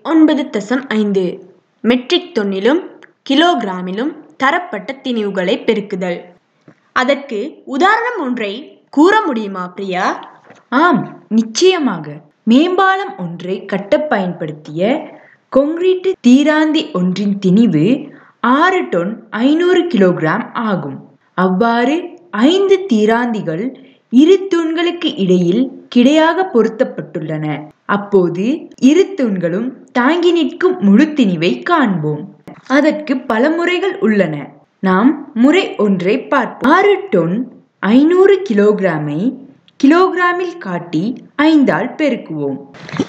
ஒன்பது தசம் ஐந்து மெட்ரிக் தொன்னிலும் கிலோகிராமிலும் தரப்பட்ட திணிவுகளை பெருக்குதல் அதற்கு உதாரணம் ஒன்றை கூற முடியுமா பிரியா ஆம் நிச்சயமாக மேம்பாலம் ஒன்றை கட்ட பயன்படுத்திய கொங்கிரீட்டு தீராந்தி ஒன்றின் திணிவு ஆறு டொன் ஐநூறு கிலோகிராம் ஆகும் அவ்வாறு ஐந்து தீராந்திகள் இரு தூண்களுக்கு இடையில் கிடையாக பொருத்தப்பட்டுள்ளன அப்போது இரு தூண்களும் தாங்கி நிற்கும் முழு திணிவை காண்போம் அதற்கு பல முறைகள் உள்ளன நாம் முறை ஒன்றை பார்ப்போம் ஆறு டொன் ஐநூறு கிலோகிராமை கிலோகிராமில் காட்டி ஐந்தால் பெருக்குவோம்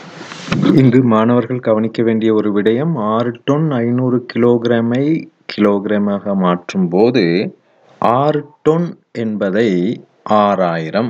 இங்கு மாணவர்கள் கவனிக்க வேண்டிய ஒரு விடயம் ஆறு டொன் ஐநூறு கிலோகிராமை கிலோகிராமாக மாற்றும் போது ஆறு டொன் என்பதை ஆறாயிரம்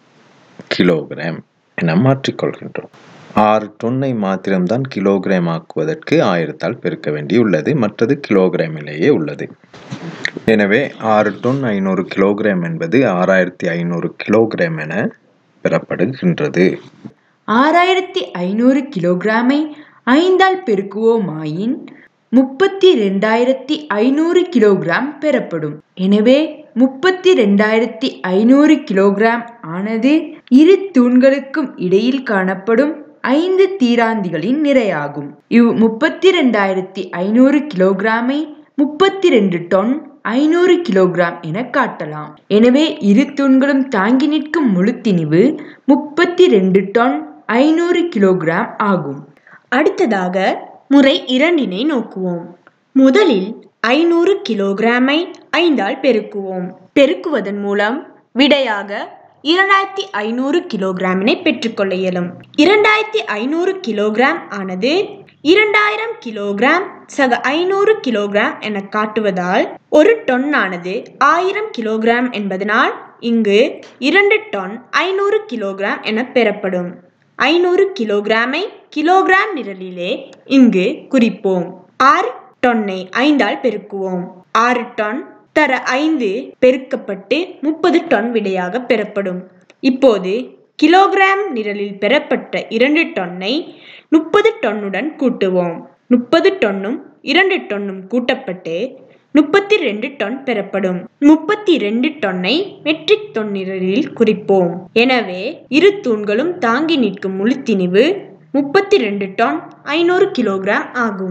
கிலோகிராம் என மாற்றிக்கொள்கின்றோம் ஆறு டொன்னை மாத்திரம்தான் கிலோகிராம் ஆக்குவதற்கு ஆயிரத்தால் பெருக்க வேண்டியுள்ளது மற்றது கிலோகிராமிலேயே உள்ளது எனவே ஆறு டொன் ஐநூறு கிலோகிராம் என்பது ஆறாயிரத்தி ஐநூறு கிலோகிராம் என பெறப்படுகின்றது ஆறாயிரத்தி ஐநூறு கிலோகிராமை ஐந்தால் பெருக்குவோமாயின் முப்பத்தி ரெண்டாயிரத்தி ஐநூறு கிலோகிராம் பெறப்படும் எனவே முப்பத்தி ரெண்டாயிரத்தி ஐநூறு கிலோகிராம் ஆனது இரு தூண்களுக்கும் இடையில் காணப்படும் ஐந்து தீராந்திகளின் நிறையாகும் இவ் முப்பத்தி ரெண்டாயிரத்தி ஐநூறு கிலோகிராமை முப்பத்தி ரெண்டு டொன் ஐநூறு கிலோகிராம் என காட்டலாம் எனவே இரு தூண்களும் தாங்கி நிற்கும் முழு திணிவு முப்பத்தி ரெண்டு டொன் ஐநூறு கிலோகிராம் ஆகும் அடுத்ததாக முறை இரண்டினை நோக்குவோம் முதலில் ஐநூறு கிலோகிராமை ஐந்தால் பெருக்குவோம் பெருக்குவதன் மூலம் விடையாக இரண்டாயிரத்தி ஐநூறு கிலோகிராமினை பெற்றுக்கொள்ள இயலும் இரண்டாயிரத்தி ஐநூறு கிலோகிராம் ஆனது இரண்டாயிரம் கிலோகிராம் சக ஐநூறு கிலோகிராம் என காட்டுவதால் ஒரு டொன் ஆனது ஆயிரம் கிலோகிராம் என்பதனால் இங்கு இரண்டு டொன் ஐநூறு கிலோகிராம் என பெறப்படும் ஐநூறு கிலோகிராமை கிலோகிராம் நிரலிலே இங்கு குறிப்போம் ஆறு டொன்னை ஐந்தால் பெருக்குவோம் ஆறு டன் தர ஐந்து பெருக்கப்பட்டு முப்பது டன் விடையாக பெறப்படும் இப்போது கிலோகிராம் நிரலில் பெறப்பட்ட இரண்டு டொன்னை முப்பது டொன்னுடன் கூட்டுவோம் முப்பது டொன்னும் இரண்டு டொன்னும் கூட்டப்பட்டு முப்பத்தி ரெண்டு டொன் பெறப்படும் முப்பத்தி ரெண்டு டொன்னை மெட்ரிக் தொன் நிரலில் குறிப்போம் எனவே இரு தூண்களும் தாங்கி நிற்கும் முழுத்திணிவு முப்பத்தி ரெண்டு டன் ஐநூறு கிலோகிராம் ஆகும்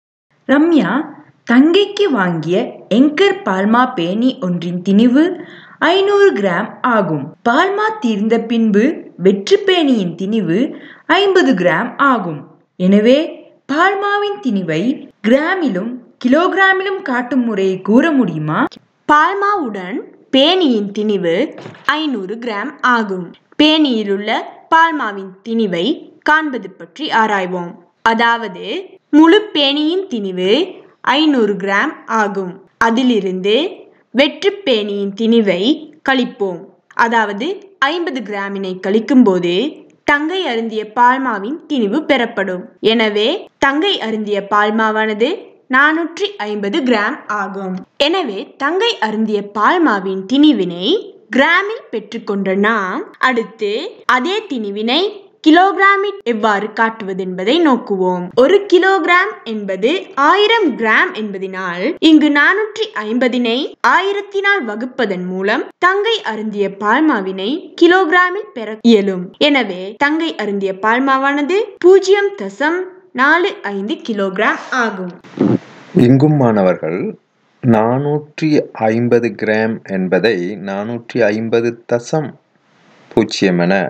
ரம்யா தங்கைக்கு வாங்கிய எங்கர் பால்மா பேணி ஒன்றின் திணிவு ஐநூறு கிராம் ஆகும் பால்மா தீர்ந்த பின்பு வெற்று பேணியின் திணிவு ஐம்பது கிராம் ஆகும் எனவே பால்மாவின் திணிவை கிராமிலும் கிலோகிராமிலும் காட்டும் முறையை கூற முடியுமா பால்மாவுடன் பேணியின் திணிவு ஐநூறு கிராம் ஆகும் பேணியிலுள்ள பால்மாவின் திணிவை காண்பது பற்றி ஆராய்வோம் அதாவது முழு பேணியின் திணிவு ஐநூறு கிராம் ஆகும் அதிலிருந்து வெற்று பேணியின் திணிவை கழிப்போம் அதாவது ஐம்பது கிராமினை கழிக்கும்போது தங்கை அருந்திய பால்மாவின் திணிவு பெறப்படும் எனவே தங்கை அருந்திய பால்மாவானது நானூற்றி ஐம்பது கிராம் ஆகும் எனவே தங்கை அருந்திய பால்மாவின் திணிவினை கிராமில் பெற்றுக்கொண்ட நாம் அடுத்து அதே திணிவினை கிலோகிராமில் எவ்வாறு காட்டுவது என்பதை நோக்குவோம் ஒரு கிலோகிராம் என்பது ஆயிரம் கிராம் என்பதினால் இங்கு நானூற்றி ஐம்பதினை ஆயிரத்தினால் வகுப்பதன் மூலம் தங்கை அருந்திய பால்மாவினை கிலோகிராமில் பெற இயலும் எனவே தங்கை அருந்திய பால்மாவானது பூஜ்ஜியம் தசம் நாலு ஐந்து கிலோகிராம் ஆகும் இங்கும் மாணவர்கள் நானூற்றி ஐம்பது கிராம் என்பதை நானூற்றி ஐம்பது தசம் பூஜ்ஜியம் என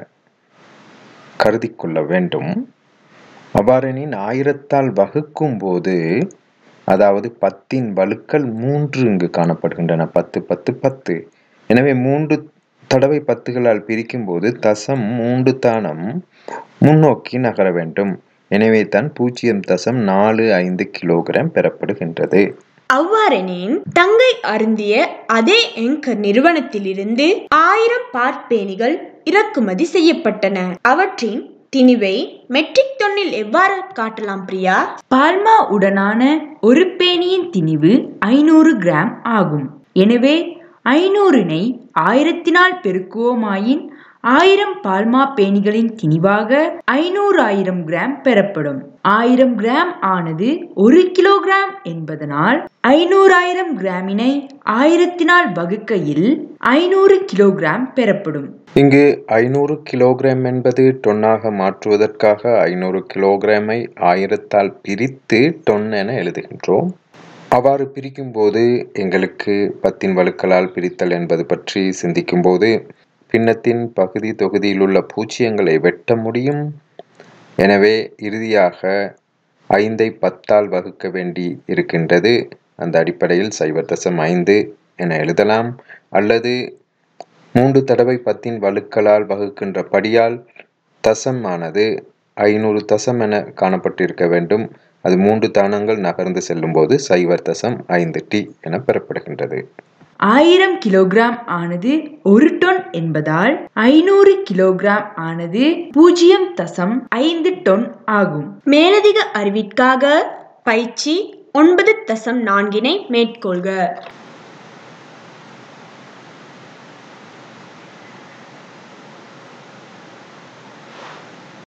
கருதி கொள்ள வேண்டும் அவ்வாறெனின் ஆயிரத்தால் வகுக்கும் போது அதாவது பத்தின் வழுக்கள் மூன்று இங்கு காணப்படுகின்றன பத்து பத்து பத்து எனவே மூன்று தடவை பத்துகளால் பிரிக்கும் போது தசம் மூன்று தானம் முன்னோக்கி நகர வேண்டும் எனவே தான் பூஜ்ஜியம் தசம் நாலு ஐந்து கிலோகிராம் பெறப்படுகின்றது அவ்வாறெனின் தங்கை அருந்திய அதே எங்கர் நிறுவனத்திலிருந்து ஆயிரம் பார்ப்பேணிகள் இறக்குமதி செய்யப்பட்டன அவற்றின் திணிவை மெட்ரிக் தொன்னில் எவ்வாறு காட்டலாம் பிரியா பால்மா உடனான ஒரு பேணியின் திணிவு ஐநூறு கிராம் ஆகும் எனவே ஐநூறினை ஆயிரத்தினால் பெருக்குவோமாயின் ஆயிரம் பால்மா பேணிகளின் திணிவாக ஐநூறு ஆயிரம் கிராம் பெறப்படும் ஆயிரம் கிராம் ஆனது ஒரு கிலோகிராம் என்பதனால் ஐநூறாயிரம் கிராமினை ஆயிரத்தினால் வகுக்கையில் ஐநூறு கிலோகிராம் பெறப்படும் இங்கு ஐநூறு கிலோகிராம் என்பது டொன்னாக மாற்றுவதற்காக ஐநூறு கிலோகிராமை ஆயிரத்தால் பிரித்து டொன் என எழுதுகின்றோம் அவ்வாறு பிரிக்கும்போது எங்களுக்கு பத்தின் வழுக்களால் பிரித்தல் என்பது பற்றி சிந்திக்கும்போது பின்னத்தின் பகுதி தொகுதியில் உள்ள பூஜ்ஜியங்களை வெட்ட முடியும் எனவே இறுதியாக ஐந்தை பத்தால் வகுக்க வேண்டி இருக்கின்றது அந்த அடிப்படையில் சைபர் தசம் ஐந்து என எழுதலாம் அல்லது மூன்று தடவை பத்தின் வழுக்களால் வகுக்கின்ற படியால் தசம் ஆனது ஐநூறு தசம் என காணப்பட்டிருக்க வேண்டும் அது மூன்று தானங்கள் நகர்ந்து செல்லும்போது சைவர் தசம் ஐந்து டி என பெறப்படுகின்றது ஆயிரம் கிலோகிராம் ஆனது ஒரு டொன் என்பதால் ஐநூறு கிலோகிராம் ஆனது பூஜ்ஜியம் தசம் ஐந்து டொன் ஆகும் மேலதிக அறிவிற்காக பயிற்சி ஒன்பது தசம் நான்கினை மேற்கொள்க